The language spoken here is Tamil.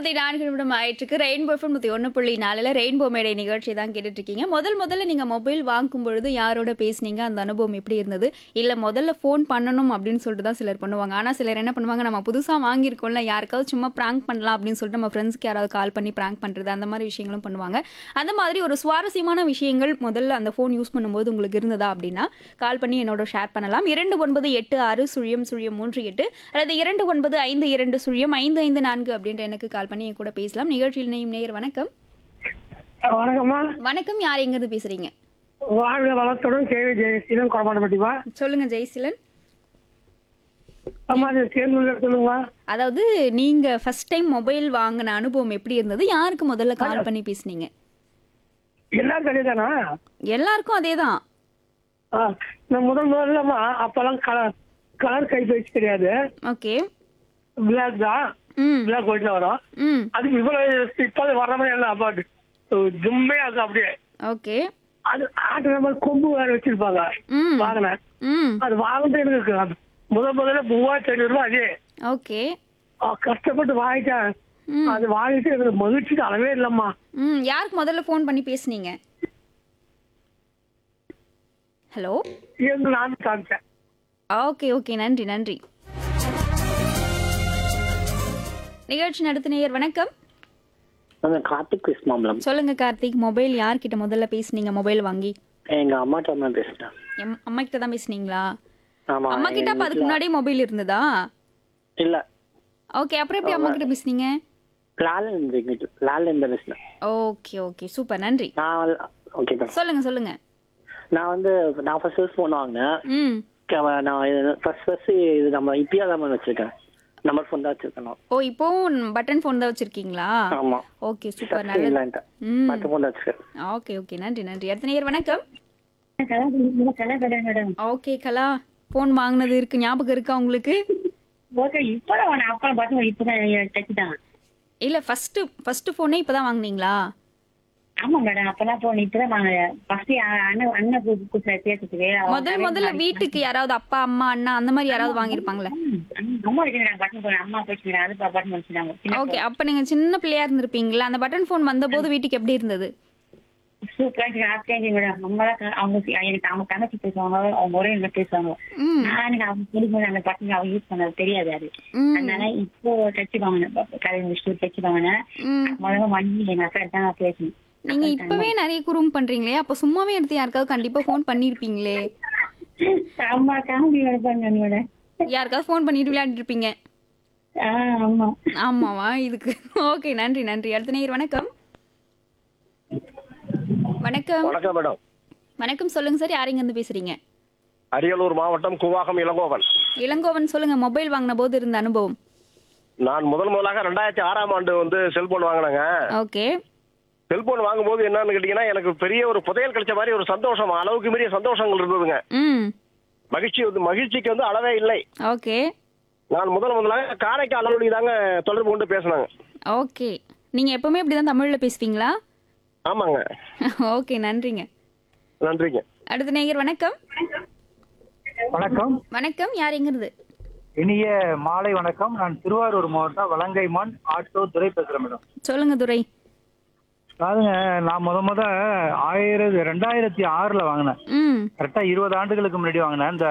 இருபத்தி நான்கு நிமிடம் ஆயிட்டுருக்கு ரெயின்போ எஃப்எம் நூற்றி ஒன்று புள்ளி நாலில் ரெயின்போ மேடை நிகழ்ச்சி தான் கேட்டுட்டு இருக்கீங்க முதல் முதல்ல நீங்கள் மொபைல் வாங்கும் பொழுது யாரோட பேசுனீங்க அந்த அனுபவம் எப்படி இருந்தது இல்லை முதல்ல ஃபோன் பண்ணணும் அப்படின்னு சொல்லிட்டு தான் சிலர் பண்ணுவாங்க ஆனால் சிலர் என்ன பண்ணுவாங்க நம்ம புதுசாக வாங்கியிருக்கோம்ல யாருக்காவது சும்மா ப்ராங்க் பண்ணலாம் அப்படின்னு சொல்லிட்டு நம்ம ஃப்ரெண்ட்ஸ்க்கு யாராவது கால் பண்ணி ப்ராங்க் பண்ணுறது அந்த மாதிரி விஷயங்களும் பண்ணுவாங்க அந்த மாதிரி ஒரு சுவாரஸ்யமான விஷயங்கள் முதல்ல அந்த ஃபோன் யூஸ் பண்ணும்போது உங்களுக்கு இருந்ததா அப்படின்னா கால் பண்ணி என்னோட ஷேர் பண்ணலாம் இரண்டு ஒன்பது எட்டு ஆறு சுழியம் சுழியம் மூன்று எட்டு அல்லது இரண்டு ஒன்பது ஐந்து இரண்டு சுழியம் ஐந்து ஐந்து நான்கு அப்படின்ற எனக்கு கால் பண்ணி என் கூட பேசலாம் நிகழ்ச்சியில் இணையும் நேயர் வணக்கம் வணக்கம்மா வணக்கம் யார் எங்கிருந்து பேசுறீங்க வாழ்க வளத்துடன் கேவி ஜெயசீலன் கொடமாட்டப்பட்டிமா சொல்லுங்க ஜெயசீலன் அம்மா அது தேர்ந்து சொல்லுங்கம்மா அதாவது நீங்க ஃபர்ஸ்ட் டைம் மொபைல் வாங்கின அனுபவம் எப்படி இருந்தது யாருக்கு முதல்ல கால் பண்ணி பேசுனீங்க எல்லாரும் தெரியுதானா எல்லாருக்கும் அதேதான் ஆ, நான் முதல் முதல்லம்மா அப்பெல்லாம் கலர் கலர் கைபேசி கிடையாது ஓகே பிளாக் தான் ம் பிளாக் ஒயிட்ல வரும் ம் அதுக்கு இவ்வளவு இப்போது வர மாதிரி எல்லாம் அப்பாட்டு ஜும்மே அது அப்படியே ஓகே அது ஆட்டுற மாதிரி கொம்பு வேற வச்சிருப்பாங்க ம் வாங்கினேன் ம் அது வாங்கிட்டு எனக்கு அது முதல் முதல்ல மூவாயிரத்தி ஐநூறு ரூபாய் அதே ஓகே ஆ, கஷ்டப்பட்டு வாங்கிட்டேன் ம் அது வாங்கிட்டு எனக்கு மகிழ்ச்சிக்கு அளவே இல்லம்மா ம் யாருக்கு முதல்ல ஃபோன் பண்ணி பேசுனீங்க ஹலோ எங்க நான் காமிச்சேன் ஓகே ஓகே நன்றி நன்றி நிகழ்ச்சி நடத்தினேயர் வணக்கம் நான் கார்த்திக் விஸ்மாம்பலம் சொல்லுங்க கார்த்திக் மொபைல் யார்கிட்ட முதல்ல பேசுனீங்க மொபைல் வாங்கி எங்க அம்மாட்ட தான் பேசுறேன் எம் அம்மா கிட்ட தான் பேசுனீங்களா ஆமா அம்மா கிட்ட அப்ப அதுக்கு முன்னாடி மொபைல் இருந்ததா இல்ல ஓகே அப்புறம் எப்படி அம்மா கிட்ட பேசுனீங்க லால இருந்து லால இருந்து பேசுறேன் ஓகே ஓகே சூப்பர் நன்றி நான் ஓகே மேம் சொல்லுங்க சொல்லுங்க நான் வந்து நான் ஃபர்ஸ்ட் ஃபோன் வாங்கினேன் ம் க- நான் ஃபர்ஸ்ட் ஃபர்ஸ்ட் இது நம்ம இப்பயா தான் வச்சிருக்கேன் நம்பர் ஃபோன் தான் வச்சிருக்கேன் நான் ஓ இப்போ பட்டன் ஃபோன் தான் வச்சிருக்கீங்களா ஆமா ஓகே சூப்பர் Touch நல்லது இல்லைன்ட்டு ம் மற்ற ஃபோன் தான் வச்சிருக்கேன் ஓகே ஓகே நன்றி நன்றி அடுத்த நேயர் வணக்கம் மேடம் ஓகே கலா ஃபோன் வாங்கினது இருக்கு ஞாபகம் இருக்கா உங்களுக்கு ஓகே இப்பதான் வாங்க அப்பா பார்த்து இப்பதான் தைச்சுட்டான் இல்ல ஃபர்ஸ்ட் ஃபர்ஸ்ட் ஃபோனே இப்பதான் வாங்குனீங்களா ஆமா மேடம் அப்பதான் போன இப்பதான் வாங்க ஃபர்ஸ்ட் அண்ணன் அண்ணன் கூப்பிட்டு பேசுறதுக்கு அவன் முதல் முதல்ல வீட்டுக்கு யாராவது அப்பா அம்மா அண்ணா அந்த மாதிரி யாராவது வாங்கியிருப்பாங்களே ம், அம்மா வச்சுக்கிறாங்க பட்டன் போன் அம்மா வச்சுக்கிறாங்க அது பட்டன் வச்சுக்கிறாங்க ஓகே அப்ப நீங்க சின்ன பிள்ளையா இருந்திருப்பீங்களா அந்த பட்டன் ஃபோன் வந்தபோது வீட்டுக்கு எப்படி இருந்தது சூப்பரா ஹாப்பியா மேடம் அம்மா தான் அவங்க எனக்கு அவங்க தங்கச்சி பேசுவாங்க அவங்க ஒரே இல்லை பேசுவாங்க ம் நான் எனக்கு அவங்க சொல்லும்போது அந்த பட்டன் அவங்க யூஸ் பண்ணது தெரியாது அது ம் அதனால இப்போ தச்சு வாங்கினேன் கல்வி முடிச்சுட்டு தச்சு வாங்கினேன் ம் முதல்ல வாங்கி எங்க அக்கா தான் நான் பேசணும் நீங்க இப்பவே நிறைய குறும் பண்றீங்களே அப்ப சும்மாவே எடுத்து யாருக்காவது கண்டிப்பா ஃபோன் பண்ணிருப்பீங்களே அம்மா காமெடி எடுப்பாங்க என்னோட யாருக்காவது ஃபோன் பண்ணிட்டு விளையாடிட்டு இருப்பீங்க ஆஹ் ஆமா ஆமாவா இதுக்கு ஓகே நன்றி நன்றி அடுத்த நேயர் வணக்கம் வணக்கம் வணக்கம் மேடம் வணக்கம் சொல்லுங்க சார் யார் இருந்து பேசுறீங்க அரியலூர் மாவட்டம் கூவாகம் இளங்கோவன் இளங்கோவன் சொல்லுங்க மொபைல் வாங்கின போது இருந்த அனுபவம் நான் முதல் முதலாக ரெண்டாயிரத்தி ஆறாம் ஆண்டு வந்து செல்போன் வாங்கினேங்க ஓகே செல்போன் வாங்கும்போது என்னன்னு கேட்டீங்கன்னா எனக்கு பெரிய ஒரு புதையல் கிடைச்ச மாதிரி ஒரு சந்தோஷம் அளவுக்கு மீறிய சந்தோஷங்கள் இருந்ததுங்க ம் மகிழ்ச்சி வந்து மகிழ்ச்சிக்கு வந்து அளவே இல்லை ஓகே நான் முதல் முதலாக காரைக்கால் அளவலி தாங்க தொடர்பு கொண்டு பேசினாங்க ஓகே நீங்க எப்பவுமே இப்படிதான் தமிழ்ல பேசுவீங்களா ஆமாங்க ஓகே நன்றிங்க நன்றிங்க அடுத்த நேயர் வணக்கம் வணக்கம் வணக்கம் யார் எங்கிருந்து இனிய மாலை வணக்கம் நான் திருவாரூர் மாவட்டம் வலங்கைமான் ஆட்டோ துறை பேசுறேன் மேடம் சொல்லுங்க துரை அதாவதுங்க நான் முத முத ஆயிரத்தி ரெண்டாயிரத்தி ஆறுல வாங்கினேன் ம் கரெக்டா இருபது ஆண்டுகளுக்கு முன்னாடி வாங்கினேன் இந்த